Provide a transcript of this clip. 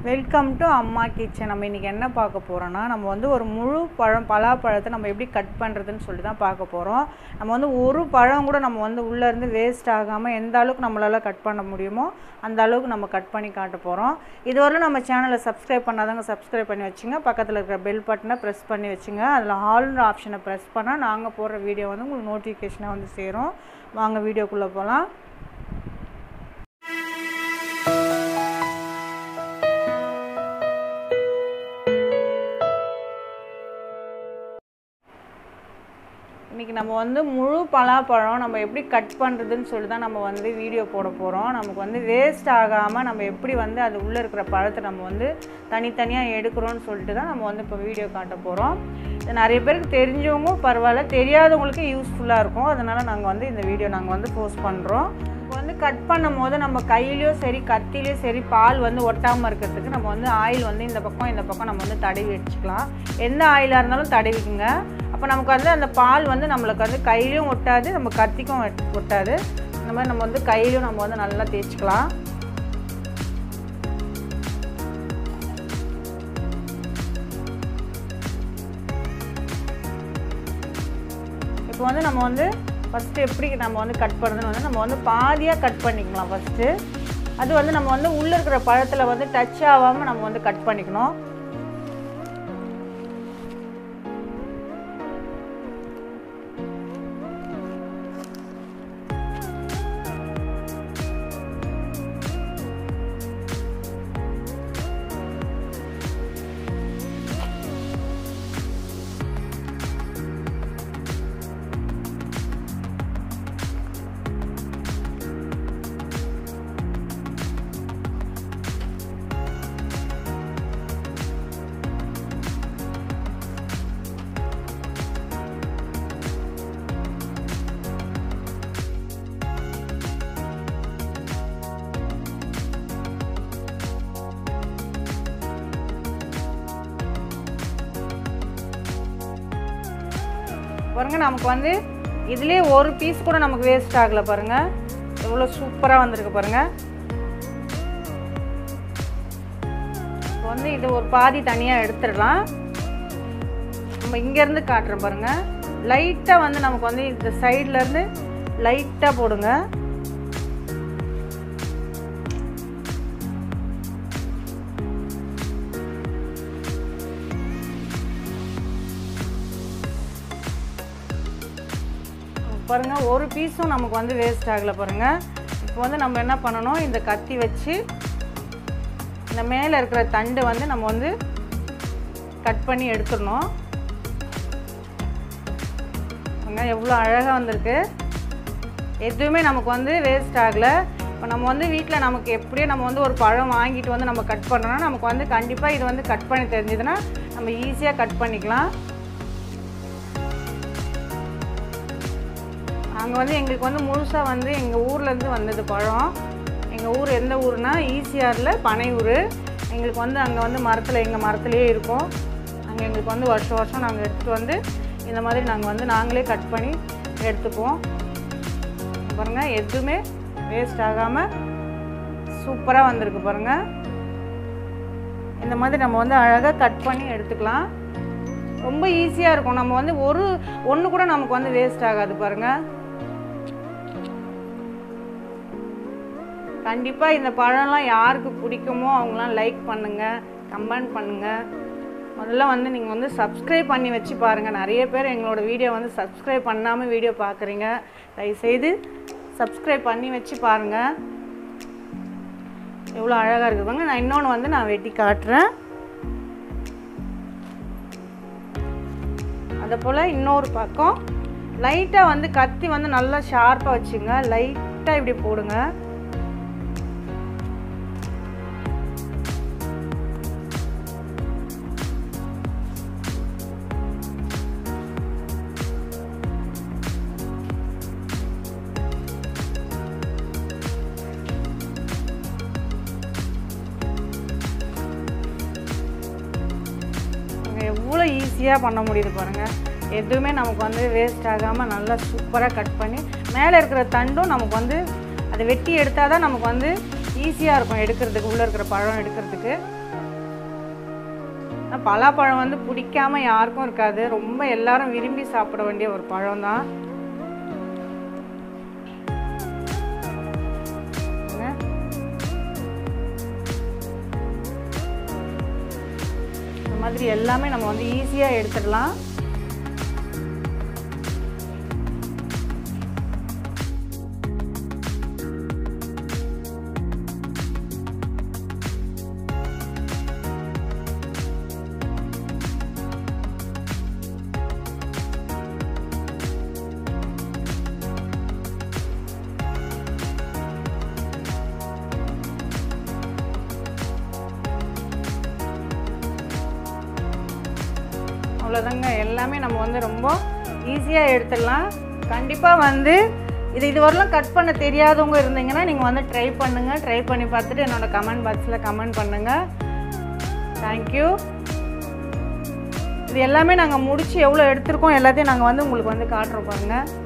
welcome to அம்மா kitchen நம்ம இன்றைக்கி என்ன பார்க்க போகிறோன்னா நம்ம வந்து ஒரு முழு பழம் பலாப்பழத்தை நம்ம எப்படி கட் பண்ணுறதுன்னு சொல்லி தான் பார்க்க போகிறோம் நம்ம வந்து ஒரு பழம் கூட நம்ம வந்து உள்ளேருந்து வேஸ்ட் ஆகாமல் எந்த அளவுக்கு நம்மளால் கட் பண்ண முடியுமோ அந்த அளவுக்கு நம்ம கட் பண்ணி காட்ட போகிறோம் இதுவரை நம்ம சேனலை சப்ஸ்கிரைப் பண்ணாதவங்க சப்ஸ்கிரைப் பண்ணி வச்சுங்க பக்கத்தில் இருக்கிற பெல் பட்டனை ப்ரெஸ் பண்ணி வச்சுங்க அதில் ஆல்ன்ற ஆப்ஷனை ப்ரெஸ் பண்ணால் நாங்கள் போடுற வீடியோ வந்து உங்களுக்கு நோட்டிஃபிகேஷனாக வந்து சேரும் வாங்க வீடியோக்குள்ளே போகலாம் இன்றைக்கி நம்ம வந்து முழு பலாப்பழம் நம்ம எப்படி கட் பண்ணுறதுன்னு சொல்லி தான் நம்ம வந்து வீடியோ போட போகிறோம் நமக்கு வந்து வேஸ்ட் ஆகாமல் நம்ம எப்படி வந்து அது உள்ளே இருக்கிற பழத்தை நம்ம வந்து தனித்தனியாக எடுக்கிறோன்னு சொல்லிட்டு தான் நம்ம வந்து இப்போ வீடியோ காட்ட போகிறோம் இது நிறைய பேருக்கு தெரிஞ்சவங்க பரவாயில்ல தெரியாதவங்களுக்கு யூஸ்ஃபுல்லாக இருக்கும் அதனால் நாங்கள் வந்து இந்த வீடியோ நாங்கள் வந்து போஸ்ட் பண்ணுறோம் இப்போ வந்து கட் பண்ணும் போது நம்ம கையிலையோ சரி கத்திலையோ சரி பால் வந்து ஒட்டாமல் இருக்கிறதுக்கு நம்ம வந்து ஆயில் வந்து இந்த பக்கம் இந்த பக்கம் நம்ம வந்து தடவி வச்சுக்கலாம் எந்த ஆயிலாக இருந்தாலும் தடவிக்குங்க அப்போ நமக்கு வந்து அந்த பால் வந்து நம்மளுக்கு வந்து கையிலையும் ஒட்டாது நம்ம கத்திக்கும் ஒட்டாது இந்த மாதிரி நம்ம வந்து கையிலையும் நம்ம வந்து நல்லா தேய்ச்சிக்கலாம் இப்போ வந்து நம்ம வந்து ஃபஸ்ட்டு எப்படி நம்ம வந்து கட் பண்ணுறதுன்னு வந்து நம்ம வந்து பாதியாக கட் பண்ணிக்கலாம் ஃபஸ்ட்டு அது வந்து நம்ம வந்து உள்ளே இருக்கிற பழத்தில் வந்து டச் ஆகாமல் நம்ம வந்து கட் பண்ணிக்கணும் பாருங்க நமக்கு வந்து இதுலேயே ஒரு பீஸ் கூட நமக்கு வேஸ்ட் ஆகலை பாருங்க எவ்வளோ சூப்பராக வந்திருக்கு பாருங்க இப்போ வந்து இது ஒரு பாதி தனியாக எடுத்துடலாம் நம்ம இங்கேருந்து காட்டுறோம் பாருங்க லைட்டாக வந்து நமக்கு வந்து இந்த சைட்லேருந்து லைட்டாக போடுங்க பாருங்கள் ஒரு பீஸும் நமக்கு வந்து வேஸ்ட் ஆகலை பாருங்கள் இப்போ வந்து நம்ம என்ன பண்ணணும் இந்த கத்தி வச்சு இந்த மேலே இருக்கிற தண்டு வந்து நம்ம வந்து கட் பண்ணி எடுத்துடணும் எவ்வளோ அழகாக வந்திருக்கு எதுவுமே நமக்கு வந்து வேஸ்ட் ஆகலை இப்போ நம்ம வந்து வீட்டில் நமக்கு எப்படியும் நம்ம வந்து ஒரு பழம் வாங்கிட்டு வந்து நம்ம கட் பண்ணோன்னா நமக்கு வந்து கண்டிப்பாக இது வந்து கட் பண்ணி தெரிஞ்சதுன்னா நம்ம ஈஸியாக கட் பண்ணிக்கலாம் நாங்கள் வந்து எங்களுக்கு வந்து முழுசாக வந்து எங்கள் ஊர்லேருந்து வந்தது பழம் எங்கள் ஊர் எந்த ஊர்னா ஈசிஆரில் பனையூர் எங்களுக்கு வந்து அங்கே வந்து மரத்தில் எங்கள் மரத்துலேயே இருக்கும் அங்கே எங்களுக்கு வந்து வருஷம் வருஷம் நாங்கள் எடுத்துகிட்டு வந்து இந்த மாதிரி நாங்கள் வந்து நாங்களே கட் பண்ணி எடுத்துக்குவோம் பாருங்கள் எதுவுமே வேஸ்ட் ஆகாமல் சூப்பராக வந்திருக்கு பாருங்கள் இந்த மாதிரி நம்ம வந்து அழகாக கட் பண்ணி எடுத்துக்கலாம் ரொம்ப ஈஸியாக இருக்கும் நம்ம வந்து ஒரு ஒன்று கூட நமக்கு வந்து வேஸ்ட் ஆகாது பாருங்கள் கண்டிப்பாக இந்த பழம்லாம் யாருக்கு பிடிக்குமோ அவங்களாம் லைக் பண்ணுங்கள் கமெண்ட் பண்ணுங்கள் முதல்ல வந்து நீங்கள் வந்து சப்ஸ்கிரைப் பண்ணி வச்சு பாருங்கள் நிறைய பேர் எங்களோட வீடியோ வந்து சப்ஸ்கிரைப் பண்ணாமல் வீடியோ பார்க்குறீங்க தயவுசெய்து சப்ஸ்கிரைப் பண்ணி வச்சு பாருங்கள் எவ்வளோ அழகாக இருக்குதுங்க நான் இன்னொன்று வந்து நான் வெட்டி காட்டுறேன் அதை போல் இன்னொரு பக்கம் லைட்டாக வந்து கத்தி வந்து நல்லா ஷார்ப்பாக வச்சுங்க லைட்டாக இப்படி போடுங்க எவ்வளோ ஈஸியாக பண்ண முடியுது பாருங்கள் எதுவுமே நமக்கு வந்து வேஸ்ட் ஆகாமல் நல்லா சூப்பராக கட் பண்ணி மேலே இருக்கிற தண்டும் நமக்கு வந்து அதை வெட்டி எடுத்தால் தான் நமக்கு வந்து ஈஸியாக இருக்கும் எடுக்கிறதுக்கு உள்ளே இருக்கிற பழம் எடுக்கிறதுக்கு ஆனால் பலாப்பழம் வந்து பிடிக்காம யாருக்கும் இருக்காது ரொம்ப எல்லாரும் விரும்பி சாப்பிட வேண்டிய ஒரு பழம் தான் இந்த மாதிரி எல்லாமே நம்ம வந்து ஈஸியாக எடுத்துடலாம் அவ்வளோதாங்க எல்லாமே நம்ம வந்து ரொம்ப ஈஸியாக எடுத்துடலாம் கண்டிப்பாக வந்து இது இது வரலாம் கட் பண்ண தெரியாதவங்க இருந்தீங்கன்னா நீங்கள் வந்து ட்ரை பண்ணுங்கள் ட்ரை பண்ணி பார்த்துட்டு என்னோடய கமெண்ட் பாக்ஸில் கமெண்ட் பண்ணுங்கள் தேங்க்யூ இது எல்லாமே நாங்கள் முடித்து எவ்வளோ எடுத்திருக்கோம் எல்லாத்தையும் நாங்கள் வந்து உங்களுக்கு வந்து காட்டுறோம் பாருங்கள்